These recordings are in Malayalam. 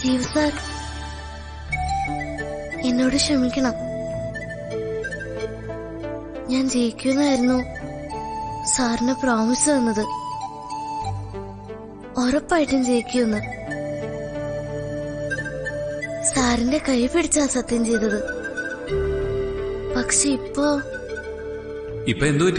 ജീവ് സാർ എന്നോട് ക്ഷമിക്കണം ഞാൻ ജയിക്കുമെന്നായിരുന്നു സാറിന് പ്രോമിസ് തന്നത് ഉറപ്പായിട്ടും ജയിക്കുമെന്ന് സാറിന്റെ കൈ പിടിച്ചാ സത്യം ചെയ്തത് പക്ഷെ ഇപ്പോ ഇപ്പൊ എന്തു പറ്റി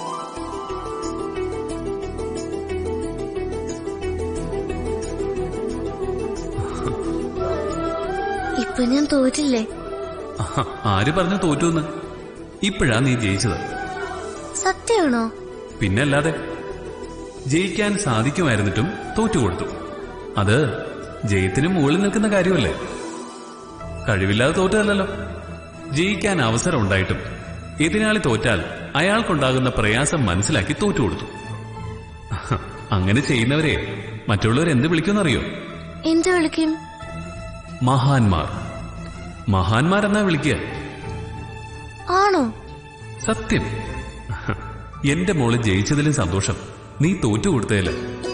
ഇപ്പൊ ഞാൻ തോറ്റില്ലേ ആഹ്, ആര് പറഞ്ഞു തോറ്റുന്ന് ഇപ്പോഴാ നീ ജയിച്ചത് സത്യമാണോ പിന്നെ അല്ലാതെ ജയിക്കാൻ സാധിക്കുമായിരുന്നിട്ടും തോറ്റുകൊടുത്തു അത് ജയത്തിന് മുകളിൽ നിൽക്കുന്ന കാര്യമല്ലേ കഴിവില്ലാതെ തോറ്റതല്ലല്ലോ ജയിക്കാൻ അവസരം ഉണ്ടായിട്ടും എതിരാളി തോറ്റാൽ അയാൾക്കുണ്ടാകുന്ന പ്രയാസം മനസ്സിലാക്കി തോറ്റുകൊടുത്തു അങ്ങനെ ചെയ്യുന്നവരെ മറ്റുള്ളവർ എന്ത് വിളിക്കുമെന്നറിയോ എന്ത് വിളിക്കും മഹാന്മാർ മഹാന്മാരെന്നാ വിളിക്കുക ആണോ സത്യം എന്റെ മോള് ജയിച്ചതിലും സന്തോഷം നീ തോറ്റു കൊടുത്തതില്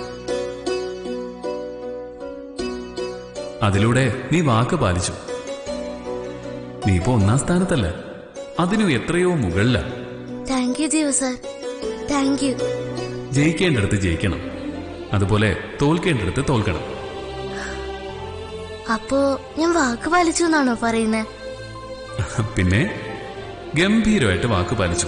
അതിലൂടെ നീ വാക്ക് പാലിച്ചു നീ ഇപ്പൊ ഒന്നാം സ്ഥാനത്തല്ല അതിനും എത്രയോ മുകളില thank you Jeeva sir thank you ജയിക്കേണ്ടടുത്ത് ജയിക്കണം അതുപോലെ തോൽക്കേണ്ടടുത്ത് തോൽക്കണം അപ്പോ ഞാൻ വാക്ക് പാലിച്ചു എന്നാണോ പറയുന്നത് പിന്നെ ഗംഭീരമായിട്ട് വാക്ക് പാലിച്ചു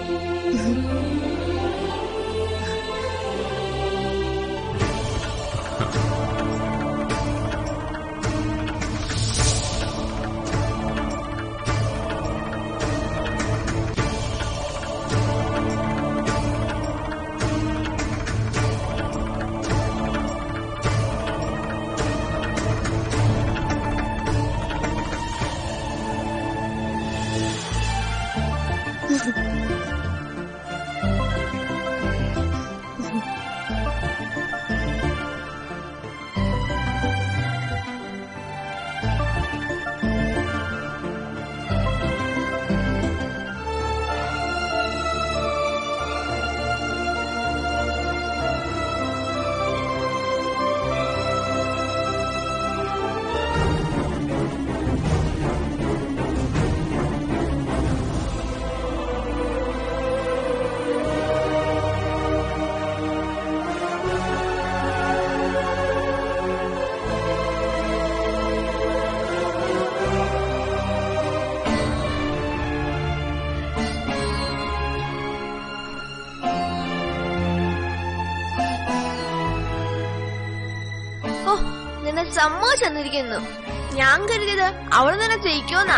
ഓ നിന്നെ സമ്മതിച്ചെന്നിരിക്കുന്നു ഞാൻ കരുതിയത് അവൾ തന്നെ ജയിക്കുമെന്നാ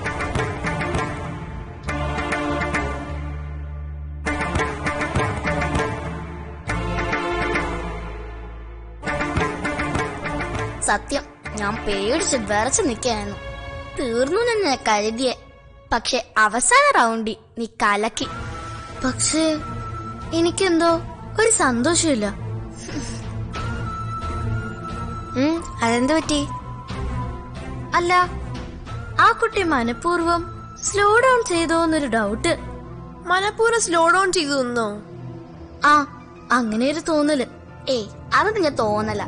സത്യം ഞാൻ പേടിച്ച് വിറച്ച് നിൽക്കായിരുന്നു തീർന്നു തന്നെ കരുതിയെ പക്ഷെ അവസാന റൗണ്ടിൽ നീ കലക്കി പക്ഷേ എനിക്കെന്തോ ഒരു സന്തോഷമില്ല ഉം, അതെന്ത് പറ്റി അല്ല ആ കുട്ടി മനഃപൂർവ്വം സ്ലോ ഡൗൺ ചെയ്തോ എന്നൊരു ഡൗട്ട് മനഃപൂർവ്വം സ്ലോ ഡൗൺ ചെയ്തു നിന്നോ ആ അങ്ങനെ ഒരു തോന്നല് ഏയ് അത് നിങ്ങ തോന്നല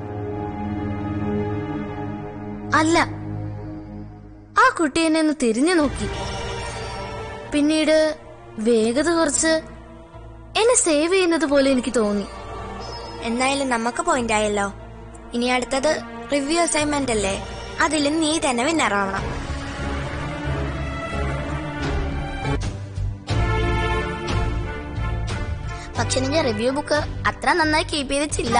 അല്ല ആ കുട്ടി എന്നെ ഒന്ന് തിരിഞ്ഞു നോക്കി പിന്നീട് വേഗത കുറച്ച് എന്നെ സേവ് ചെയ്യുന്നത് പോലെ എനിക്ക് തോന്നി എന്നായാലും നമുക്ക് പോയിന്റ് ആയല്ലോ ഇനി അടുത്തത് റിവ്യൂ അസൈൻമെന്റ് അല്ലേ അതിൽ നീ തന്നെ വിന്നറാവണം പക്ഷെ നിന്റെ റിവ്യൂ ബുക്ക് അത്ര നന്നായി കീപ്പ് ചെയ്തിട്ടില്ല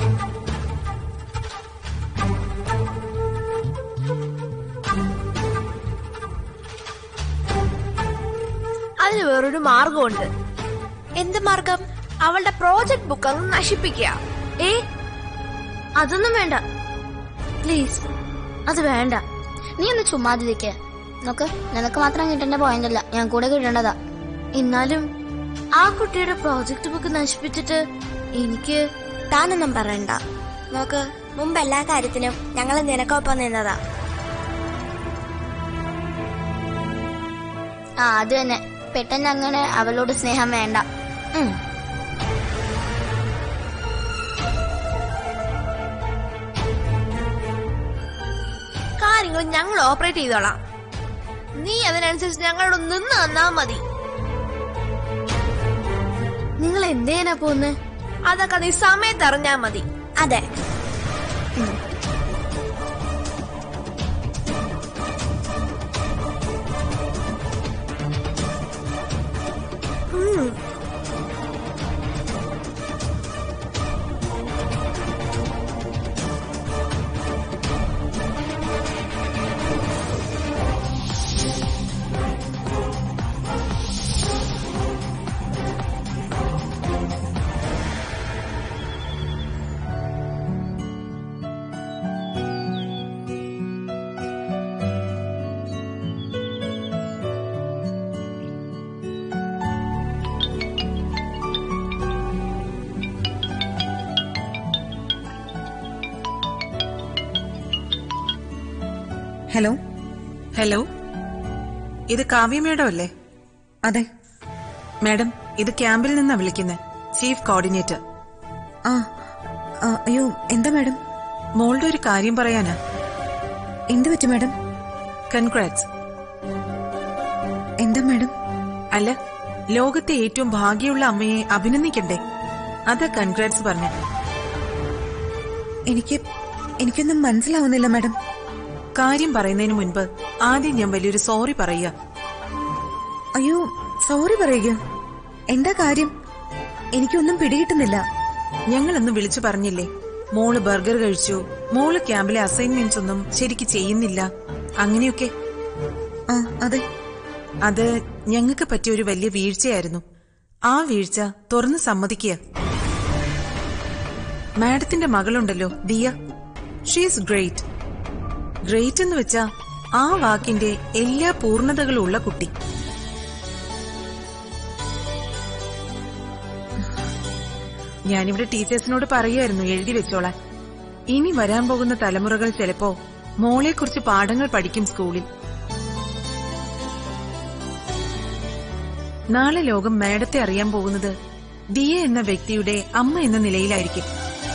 അതിന് വേറൊരു മാർഗമുണ്ട് എന്ത് മാർഗം അവളുടെ പ്രോജക്ട് ബുക്ക് അങ്ങ് നശിപ്പിക്കുക ഏ അതൊന്നും വേണ്ട പ്ലീസ് അത് വേണ്ട നീ ഒന്ന് ചുമ്മാതിരിക്ക നോക്ക് നിനക്ക് മാത്രം കിട്ടേണ്ട പോയിന്റ് അല്ല ഞാൻ കൂടെ കിട്ടേണ്ടതാ എന്നാലും ആ കുട്ടിയുടെ പ്രോജക്റ്റ് ബുക്ക് നശിപ്പിച്ചിട്ട് എനിക്ക് താനൊന്നും പറയണ്ട നോക്ക് മുമ്പ് എല്ലാ കാര്യത്തിനും ഞങ്ങൾ നിനക്കൊപ്പം നിന്നതാ ആ അത് തന്നെ പെട്ടെന്ന് അങ്ങനെ അവളോട് സ്നേഹം വേണ്ട ഉം. കാര്യങ്ങളും ഞങ്ങൾ ഓപ്പറേറ്റ് ചെയ്തോളാം നീ അതിനനുസരിച്ച് ഞങ്ങളോട് നിന്ന് തന്നാ മതി നിങ്ങൾ എന്തേനാ പോന്ന് അതൊക്കെ നീ സമയത്ത് അറിഞ്ഞാ മതി അതെ ഹലോ ഹലോ ഇത് കാവ്യ മേഡം അല്ലേ അതെ മാഡം ഇത് ക്യാമ്പിൽ നിന്നാ വിളിക്കുന്നത് ചീഫ് കോർഡിനേറ്റർ ആ ആ, അയ്യോ എന്താ മാഡം മോളുടെ ഒരു കാര്യം പറയാനാ എന്ത് പറ്റി മാഡം കൺഗ്രാറ്റ്സ് എന്താ മാഡം അല്ല ലോകത്തെ ഏറ്റവും ഭാഗ്യമുള്ള അമ്മയെ അഭിനന്ദിക്കണ്ടേ അതാ കൺഗ്രാറ്റ്സ് പറഞ്ഞു എനിക്ക് എനിക്കൊന്നും മനസ്സിലാവുന്നില്ല മാഡം കാര്യം പറയുന്നതിന് മുൻപ് ആദ്യം ഞാൻ വലിയൊരു സോറി പറയുക അയ്യോ സോറി പറയുക എന്താ കാര്യം എനിക്കൊന്നും പിടികിട്ടുന്നില്ല ഞങ്ങളൊന്ന് വിളിച്ചു പറഞ്ഞില്ലേ മോള് ബർഗർ കഴിച്ചു മോള് ക്യാമ്പിലെ അസൈൻമെന്റ്സ് ഒന്നും ശരിക്ക് ചെയ്യുന്നില്ല അങ്ങനെയൊക്കെ ആ അതെ അത് ഞങ്ങൾക്ക് പറ്റിയ ഒരു വലിയ വീഴ്ചയായിരുന്നു ആ വീഴ്ച തുറന്ന് സമ്മതിക്കുക മാഡത്തിന്റെ മകളുണ്ടല്ലോ ദിയ ഷീസ് ഗ്രേറ്റ് ഗ്രേറ്റ് എന്ന് വെച്ചാ ആ വാക്കിന്റെ എല്ലാ പൂർണ്ണതകളും ഉള്ള കുട്ടി ഞാനിവിടെ ടീച്ചേഴ്സിനോട് പറയുമായിരുന്നു എഴുതി വെച്ചോളാൻ ഇനി വരാൻ പോകുന്ന തലമുറകൾ ചിലപ്പോ മോളെക്കുറിച്ച് പാഠങ്ങൾ പഠിക്കും സ്കൂളിൽ നാളെ ലോകം മാഡത്തെ അറിയാൻ പോകുന്നത് ദിയ എന്ന വ്യക്തിയുടെ അമ്മ എന്ന നിലയിലായിരിക്കും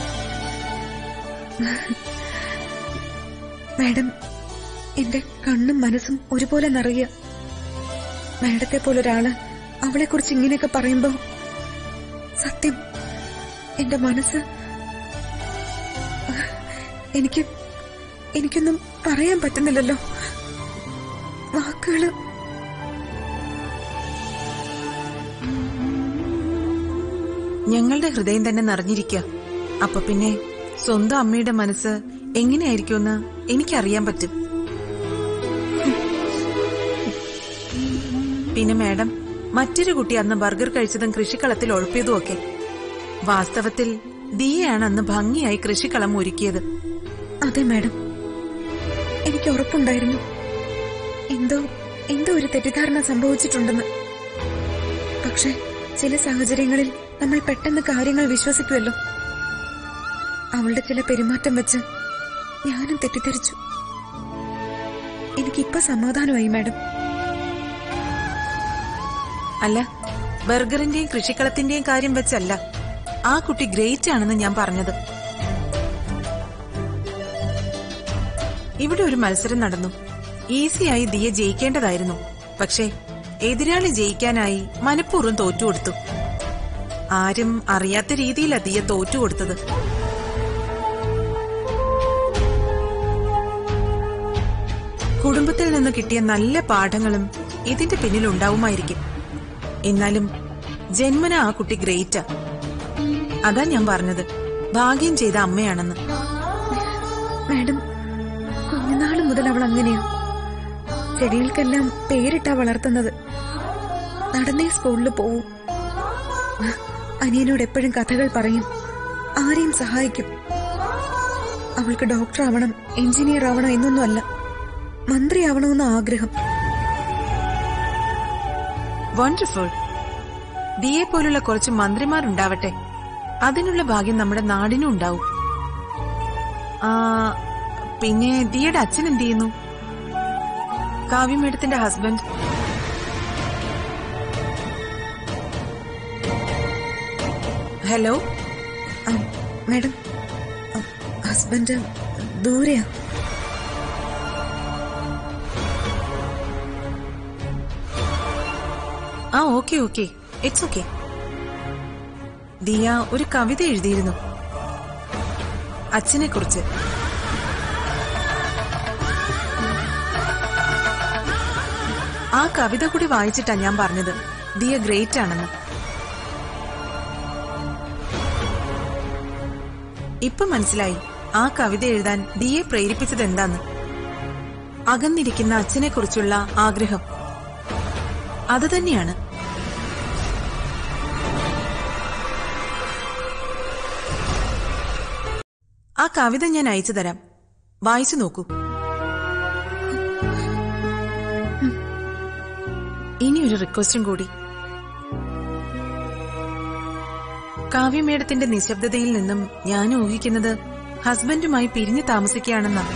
മാഡം എന്റെ കണ്ണും മനസ്സും ഒരുപോലെ നിറയുക മാഡത്തെ പോലൊരാള് അവളെ കുറിച്ച് ഇങ്ങനെയൊക്കെ പറയുമ്പോ സത്യം എന്റെ മനസ്സ് എനിക്ക് എനിക്കൊന്നും പറയാൻ പറ്റുന്നില്ലല്ലോ വാക്കുകള് ഞങ്ങളുടെ ഹൃദയം തന്നെ നിറഞ്ഞിരിക്കുക അപ്പൊ പിന്നെ സ്വന്തം അമ്മയുടെ മനസ്സ് എങ്ങനെയായിരിക്കുമെന്ന് എനിക്കറിയാൻ പറ്റും പിന്നെ മാഡം മറ്റൊരു കുട്ടി അന്ന് ബർഗർ കഴിച്ചതും കൃഷിക്കളത്തിൽ ഒഴപ്പിയതും ഒക്കെ വാസ്തവത്തിൽ ദിയയാണ് അന്ന് ഭംഗിയായി കൃഷിക്കളം ഒരുക്കിയത് അതെ മാഡം എനിക്ക് ഉറപ്പുണ്ടായിരുന്നു എന്തോ എന്തോ ഒരു തെറ്റിദ്ധാരണ സംഭവിച്ചിട്ടുണ്ടെന്ന് പക്ഷെ ചില സാഹചര്യങ്ങളിൽ നമ്മൾ പെട്ടെന്ന് കാര്യങ്ങൾ വിശ്വസിക്കുമല്ലോ അവളുടെ ചില പെരുമാറ്റം വെച്ച് ഞാനും തെറ്റിദ്ധരിച്ചു എനിക്കിപ്പോ സമാധാനമായി മാഡം അല്ല ബർഗറിന്റെയും കൃഷിക്കളത്തിന്റെയും കാര്യം വെച്ചല്ല ആ കുട്ടി ഗ്രേറ്റ് ആണെന്ന് ഞാൻ പറഞ്ഞത് ഇവിടെ ഒരു മത്സരം നടന്നു ഈസിയായി ദിയ ജയിക്കേണ്ടതായിരുന്നു പക്ഷേ എതിരാളി ജയിക്കാനായി മനഃപൂർവ്വം തോറ്റുകൊടുത്തു ആരും അറിയാത്ത രീതിയിലാ ദിയ തോറ്റുകൊടുത്തത് കുടുംബത്തിൽ നിന്ന് കിട്ടിയ നല്ല പാഠങ്ങളും ഇതിന്റെ പിന്നിൽ ഉണ്ടാവുമായിരിക്കും എന്നാലും ജന്മന ആ കുട്ടി ഗ്രേറ്റാ അതാ ഞാൻ പറഞ്ഞത് ഭാഗ്യം ചെയ്ത അമ്മയാണെന്ന് മാഡം കുഞ്ഞുനാള് മുതൽ അവൾ അങ്ങനെയാ ചെടികൾക്കെല്ലാം പേരിട്ടാ വളർത്തുന്നത് നടന്നേ സ്കൂളിൽ പോവും അനിയനോട് എപ്പോഴും കഥകൾ പറയും ആരെയും സഹായിക്കും അവൾക്ക് ഡോക്ടർ ആവണം എഞ്ചിനീയർ ആവണം എന്നൊന്നുമല്ല മന്ത്രി ആവണമെന്ന ആഗ്രഹം വണ്ടർഫുൾ ദിയെ പോലുള്ള കുറച്ച് മന്ത്രിമാരുണ്ടാവട്ടെ അതിനുള്ള ഭാഗ്യം നമ്മുടെ നാടിനും ഉണ്ടാവും ആ പിന്നെ ദിയുടെ അച്ഛൻ എന്ത് ചെയ്യുന്നു കാവ്യമേഡത്തിന്റെ ഹസ്ബൻഡ് ഹലോ ആ, മാഡം ആ, ഹസ്ബൻഡ് ദൂരെയാ ആ okay okay it's okay Diya ഒരു കവിത എഴുതിയിരുന്നു അച്ഛനെ കുറിച്ച് ആ കവിത കൂടി വായിച്ചിട്ടാ ഞാൻ പറഞ്ഞത് ദിയ ഗ്രേറ്റ് ആണെന്ന് ഇപ്പൊ മനസ്സിലായി ആ കവിത എഴുതാൻ ദിയെ പ്രേരിപ്പിച്ചത് എന്താന്ന് അകന്നിരിക്കുന്ന അച്ഛനെ കുറിച്ചുള്ള ആഗ്രഹം അത് തന്നെയാണ് ആ കവിത ഞാൻ അയച്ചു തരാം വായിച്ചു നോക്കൂ ഇനി ഒരു റിക്വസ്റ്റും കൂടി കാവ്യമേടത്തിന്റെ നിശബ്ദതയിൽ നിന്നും ഞാൻ ഊഹിക്കുന്നത് ഹസ്ബൻഡുമായി പിരിഞ്ഞു താമസിക്കുകയാണെന്നാണ്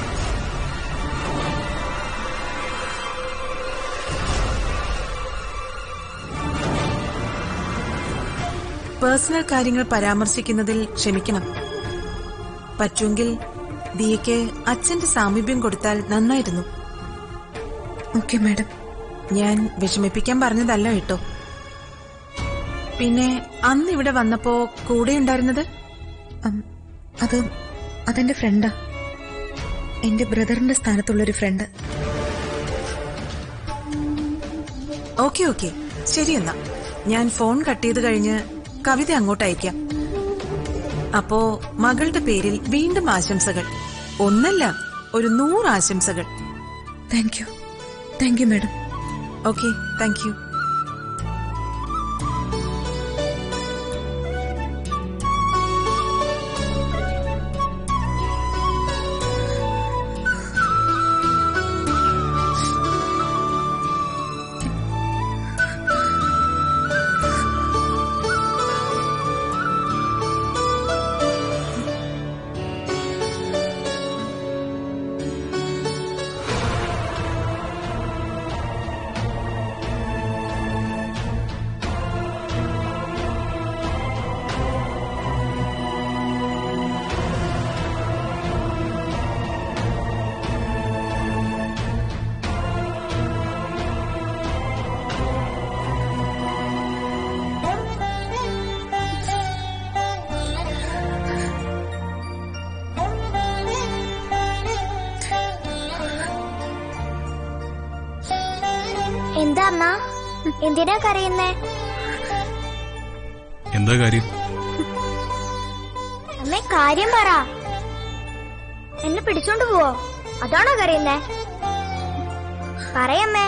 പേഴ്സണൽ കാര്യങ്ങൾ പരാമർശിക്കുന്നതിൽ ക്ഷമിക്കണം പറ്റുമെങ്കിൽ ദിയയ്ക്ക് അച്ഛന്റെ സാമീപ്യം കൊടുത്താൽ നന്നായിരുന്നു ഓക്കെ മാഡം ഞാൻ വിഷമിപ്പിക്കാൻ പറഞ്ഞതല്ല കേട്ടോ പിന്നെ അന്ന് ഇവിടെ വന്നപ്പോ കൂടെ ഉണ്ടായിരുന്നത് അം, അത് അതെന്റെ ഫ്രണ്ടാ എന്റെ ബ്രദറിന്റെ സ്ഥാനത്തുള്ളൊരു ഫ്രണ്ട് ഓക്കെ ഓക്കെ ശരി എന്നാ ഞാൻ ഫോൺ കട്ട് ചെയ്ത് കഴിഞ്ഞ് കവിത അങ്ങോട്ട് അയക്കാം അപ്പോ മകളുടെ പേരിൽ വീണ്ടും ആശംസകൾ ഒന്നല്ല ഒരു നൂറ് ആശംസകൾ thank you thank you madam okay thank you എന്താ അമ്മ എന്തിനാ കരയുന്നേ എന്താ കാര്യം അമ്മേ കാര്യം പറ എന്നെ പിടിച്ചോണ്ട് പോവോ അതാണോ കരയുന്നേ പറയമ്മേ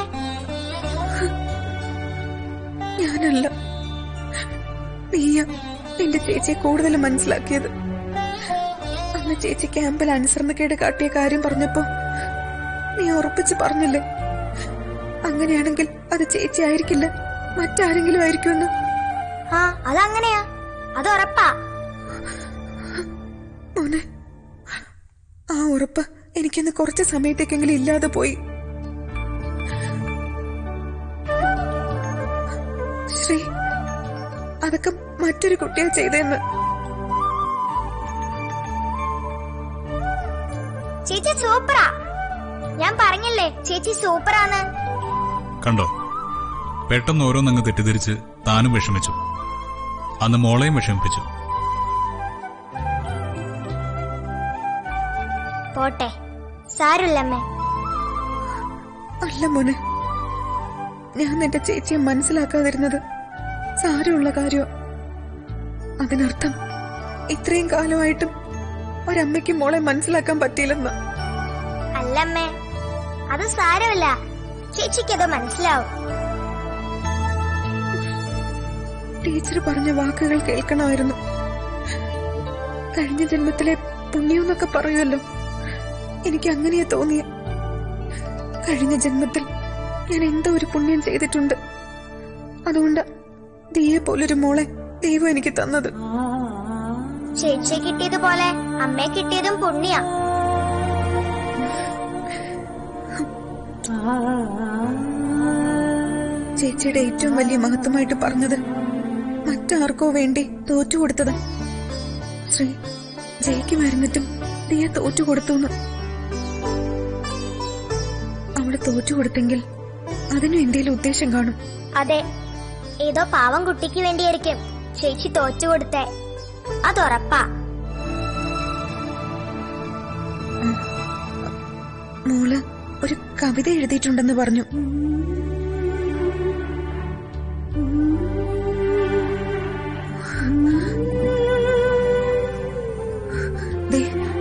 ഞാനല്ല നീയ നിന്റെ ചേച്ചിയെ കൂടുതൽ മനസ്സിലാക്കിയത് അന്ന് ചേച്ചി ക്യാമ്പിൽ അനുസരണക്കേട് കാട്ടിയ കാര്യം പറഞ്ഞപ്പോ നീ ഉറപ്പിച്ച് പറഞ്ഞില്ലേ അങ്ങനെയാണെങ്കിൽ അത് ചേച്ചി ആയിരിക്കില്ല മറ്റാരെങ്കിലും ആയിരിക്കുമെന്ന് ആ അതങ്ങനെയാ അത് ഉറപ്പാ മോനെ ആ ഉറപ്പ് എനിക്കിന്ന് കുറച്ച് സമയത്തേക്കെങ്കിലും ഇല്ലാതെ പോയി ശ്രീ അതൊക്കെ മറ്റൊരു കുട്ടിയാ ചെയ്തെന്ന് ചേച്ചി സൂപ്പറാ ഞാൻ പറഞ്ഞില്ലേ ചേച്ചി സൂപ്പറാന്ന് കണ്ടോ പെട്ടെന്ന് ഓരോന്നങ്ങ് തെറ്റിദ്ധരിച്ച് താനും വിഷമിച്ചു അന്ന് മോളെയും വിഷമിപ്പിച്ചു പോട്ടെ സാരമില്ലമ്മേ അല്ല മോനെ ഞാൻ നിന്റെ ചേച്ചിയെ മനസ്സിലാക്കാതിരുന്നത് സാരമുള്ള കാര്യോ അതിനർത്ഥം ഇത്രയും കാലമായിട്ടും ഒരമ്മയ്ക്ക് മോളെ മനസ്സിലാക്കാൻ പറ്റിയില്ലെന്ന് അല്ലമ്മേ അത് സാരമില്ല ചേച്ചിക്കത് മനസ്സിലാവും ടീച്ചർ പറഞ്ഞ വാക്കുകൾ കേൾക്കണമായിരുന്നു കഴിഞ്ഞ ജന്മത്തിലെ പുണ്യമെന്നൊക്കെ പറയുമല്ലോ എനിക്ക് അങ്ങനെയാ തോന്നിയ കഴിഞ്ഞ ജന്മത്തിൽ ഞാൻ എന്തോ ഒരു പുണ്യം ചെയ്തിട്ടുണ്ട് അതുകൊണ്ട് ദിയെ പോലൊരു മോളെ ദൈവം എനിക്ക് തന്നത് ചേച്ചിയെ കിട്ടിയതുപോലെ അമ്മയെ കിട്ടിയതും പുണ്യ ചേച്ചിയുടെ ഏറ്റവും വലിയ മഹത്വമായിട്ട് പറഞ്ഞത് മറ്റാർക്കോ വേണ്ടി തോറ്റുകൊടുത്തത് ശ്രീ ജയിക്കുമായിരുന്നിട്ടും ദിയ തോറ്റുകൊടുത്തു അവള് തോറ്റുകൊടുത്തെങ്കിൽ അതിനും എന്തേലും ഉദ്ദേശം കാണും അതെ ഏതോ പാവം കുട്ടിക്ക് വേണ്ടിയായിരിക്കും ചേച്ചി തോറ്റു കൊടുത്തേ അതുറപ്പാ മോള് ഒരു കവിത എഴുതിയിട്ടുണ്ടെന്ന് പറഞ്ഞു ദേ,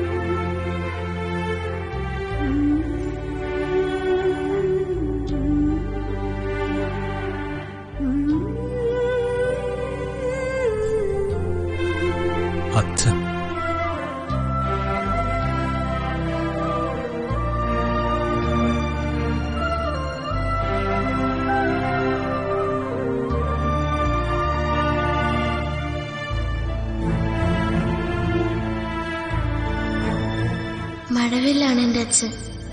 അച്ഛൻ മഴവില്ലാണ് എന്റെ അച്ഛൻ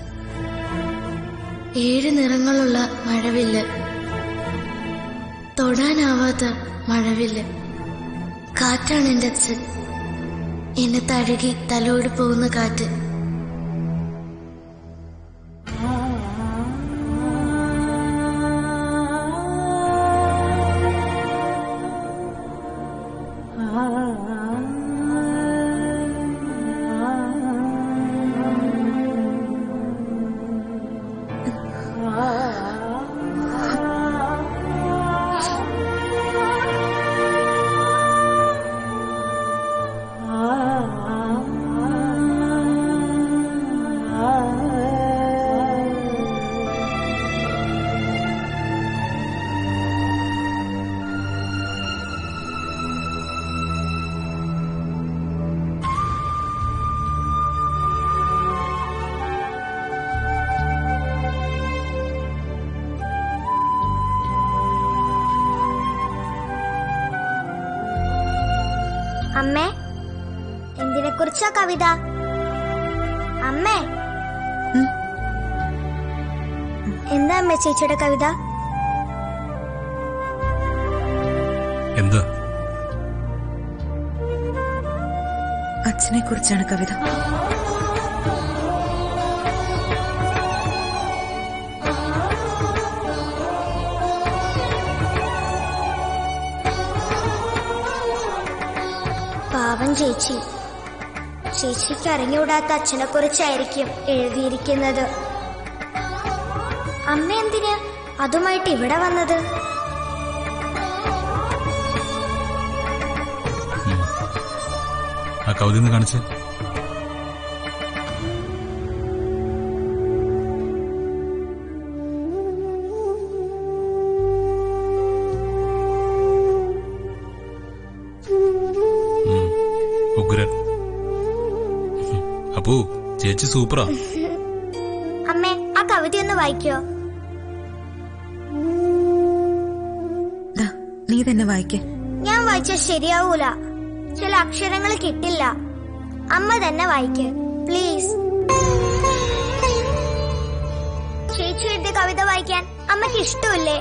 ഏഴ് നിറങ്ങളുള്ള മഴവില്ല് തൊടാനാവാത്ത മഴവില്ല് കാറ്റാണ് എന്റെ അച്ഛൻ എന്നെ തഴുകി തലോടി പോകുന്ന കാറ്റ് അമ്മേ എന്തിനെ കുറിച്ചാ കവിത അമ്മേ എന്താ അമ്മ ചേച്ചിയുടെ കവിത എന്ത് അച്ഛനെ കുറിച്ചാണ് കവിത പാവം ചേച്ചി ചേച്ചിക്ക് അറിഞ്ഞുകൂടാത്ത അച്ഛനെ കുറിച്ചായിരിക്കും എഴുതിയിരിക്കുന്നത് അമ്മ എന്തിന് അതുമായിട്ട് ഇവിടെ വന്നത് ആ കവിത ഒന്ന് കാണിച്ച് ഉം, ഉഗ്രൻ ഉം, അപ്പു ചേച്ചി സൂപ്പറാ അമ്മേ ആ കവിത ഒന്ന് വായിക്കോ ദാ, നീ തന്നെ വായിക്കേ ഞാൻ വായിച്ചാൽ ശരിയാവൂല ചില അക്ഷരങ്ങൾ കിട്ടില്ല അമ്മ തന്നെ വായിക്ക് പ്ലീസ് ചേച്ചി എഴുതിയ കവിത വായിക്കാൻ അമ്മയ്ക്ക് ഇഷ്ടമില്ലേ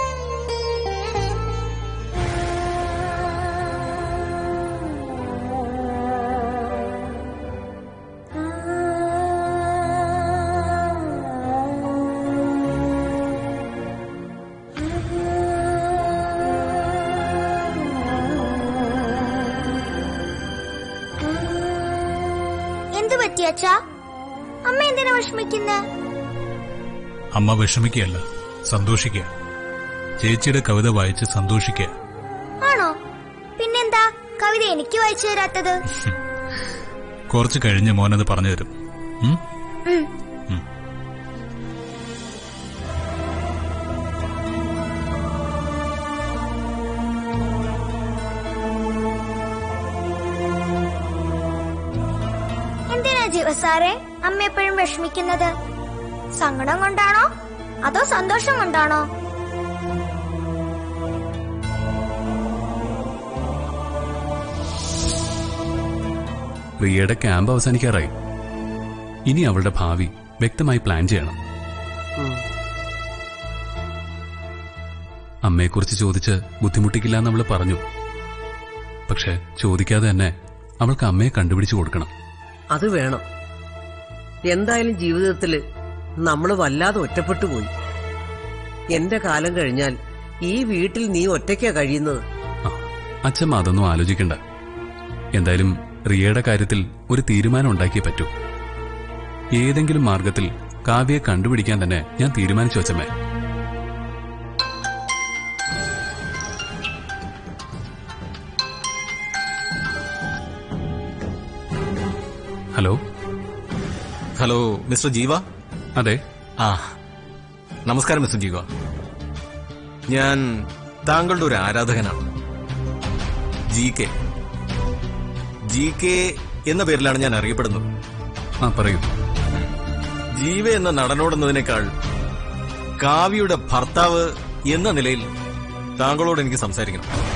എന്തു പറ്റി അച്ഛാ അമ്മ എന്തിനാ വിഷമിക്കുന്നേ അമ്മ വിഷമിക്കുകയല്ല സന്തോഷിക്കുക ചേച്ചിയുടെ കവിത വായിച്ച് സന്തോഷിക്കുക ആണോ പിന്നെന്താ കവിത എനിക്ക് വായിച്ചു തരാത്തത് കുറച്ച് കഴിഞ്ഞ് മോനത് പറഞ്ഞു തരും ഉം? ഉം. എന്തിനാ ജീവസാറെ അമ്മ എപ്പോഴും വിഷമിക്കുന്നത് സങ്കടം കൊണ്ടാണോ അതോ സന്തോഷം കൊണ്ടാണോ റിയയുടെ ക്യാമ്പ് അവസാനിക്കാറായി ഇനി അവളുടെ ഭാവി വ്യക്തമായി പ്ലാൻ ചെയ്യണം അമ്മയെക്കുറിച്ച് ചോദിച്ച് ബുദ്ധിമുട്ടിക്കില്ല എന്ന് അവള് പറഞ്ഞു പക്ഷെ ചോദിക്കാതെ തന്നെ അവൾക്ക് അമ്മയെ കണ്ടുപിടിച്ചു കൊടുക്കണം അത് വേണം എന്തായാലും ജീവിതത്തില് നമ്മൾ വല്ലാതെ ഒറ്റപ്പെട്ടു പോയി എന്റെ കാലം കഴിഞ്ഞാൽ ഈ വീട്ടിൽ നീ ഒറ്റയ്ക്കാ കഴിയുന്നത് ആ, അച്ഛമ്മ അതൊന്നും ആലോചിക്കണ്ട എന്തായാലും റിയയുടെ കാര്യത്തിൽ ഒരു തീരുമാനം ഉണ്ടാക്കിയേ പറ്റൂ ഏതെങ്കിലും മാർഗത്തിൽ കാവ്യയെ കണ്ടുപിടിക്കാൻ തന്നെ ഞാൻ തീരുമാനിച്ചു വച്ചമ്മേ ഹലോ ഹലോ മിസ്റ്റർ ജീവ അതെ ആ നമസ്കാരം മിസ്റ്റർ ജീവ ഞാൻ താങ്കളുടെ ഒരു ആരാധകനാണ് ജി കെ ജി കെ എന്ന പേരിലാണ് ഞാൻ അറിയപ്പെടുന്നത് ആ പറയൂ ജീവ എന്ന നടനോടുന്നതിനേക്കാൾ കാവ്യയുടെ ഭർത്താവ് എന്ന നിലയിൽ താങ്കളോട് എനിക്ക് സംസാരിക്കണം